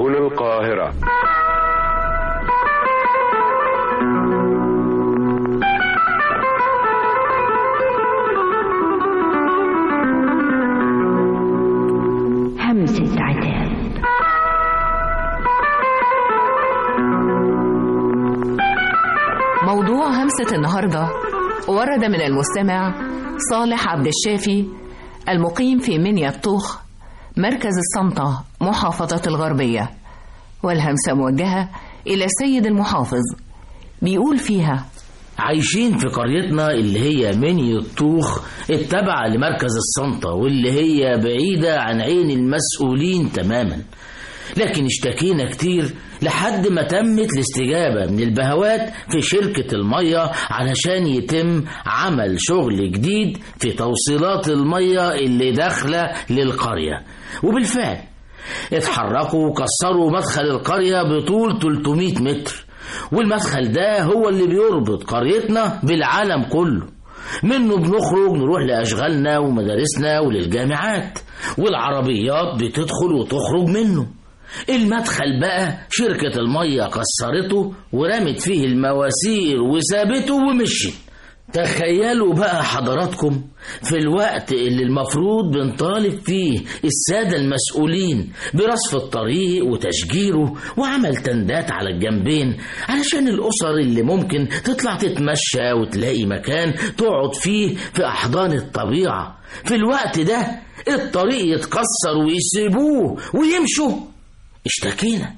هنا القاهرة همسة عتاب موضوع همسة النهاردة ورد من المستمع صالح عبد الشافي المقيم في منيا الطوخ مركز السمطة محافظة الغربية والهمسة موجهة إلى السيد المحافظ بيقول فيها عايشين في قريتنا اللي هي مني الطوخ التابعة لمركز السلطة واللي هي بعيدة عن عين المسؤولين تماما لكن اشتكينا كتير لحد ما تمت الاستجابة من البهوات في شركة المية علشان يتم عمل شغل جديد في توصيلات المية اللي داخلة للقرية وبالفعل اتحركوا وكسروا مدخل القرية بطول 300 متر والمدخل ده هو اللي بيربط قريتنا بالعالم كله منه بنخرج نروح لأشغالنا ومدارسنا وللجامعات والعربيات بتدخل وتخرج منه المدخل بقى شركة المية كسرته ورمت فيه المواسير وسابته ومشيت تخيلوا بقى حضراتكم في الوقت اللي المفروض بنطالب فيه السادة المسؤولين برصف الطريق وتشجيره وعمل تندات على الجنبين علشان الأسر اللي ممكن تطلع تتمشى وتلاقي مكان تقعد فيه في أحضان الطبيعة في الوقت ده الطريق يتكسر ويسيبوه ويمشوا اشتكينا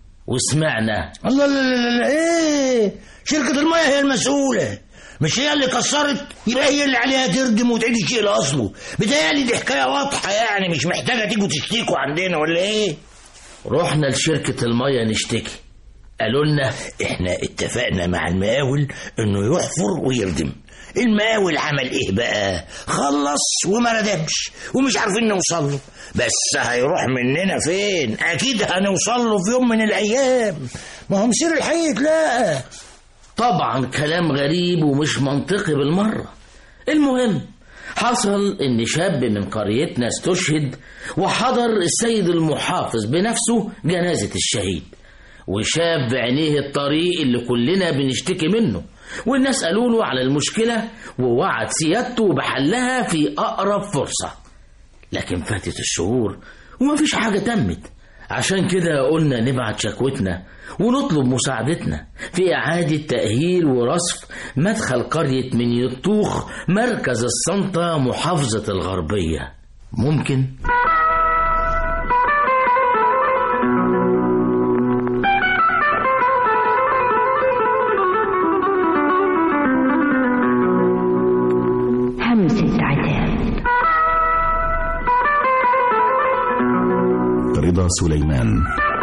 وسمعنا الله لا لا لا ايه شركة المياه هي المسؤولة مش هي اللي كسرت يبقى هي اللي عليها تردم وتعيد الشيء لأصله بتهيألي دي حكاية واضحة يعني مش محتاجة تيجوا تشتكوا عندنا ولا ايه رحنا لشركة المية نشتكي قالوا لنا احنا اتفقنا مع المقاول انه يحفر ويردم المقاول عمل ايه بقى خلص وما ردمش ومش عارفين نوصل له بس هيروح مننا فين اكيد هنوصل له في يوم من الايام ما هو مسير الحي لا طبعا كلام غريب ومش منطقي بالمرة المهم حصل ان شاب من قريتنا استشهد وحضر السيد المحافظ بنفسه جنازة الشهيد وشاف بعينيه الطريق اللي كلنا بنشتكي منه والناس قالوا له على المشكلة ووعد سيادته بحلها في أقرب فرصة لكن فاتت الشهور ومفيش حاجة تمت عشان كده قلنا نبعت شكوتنا ونطلب مساعدتنا في إعادة تأهيل ورصف مدخل قرية من يطوخ مركز السلطة محافظة الغربية ممكن؟ همسة عتاب رضا سليمان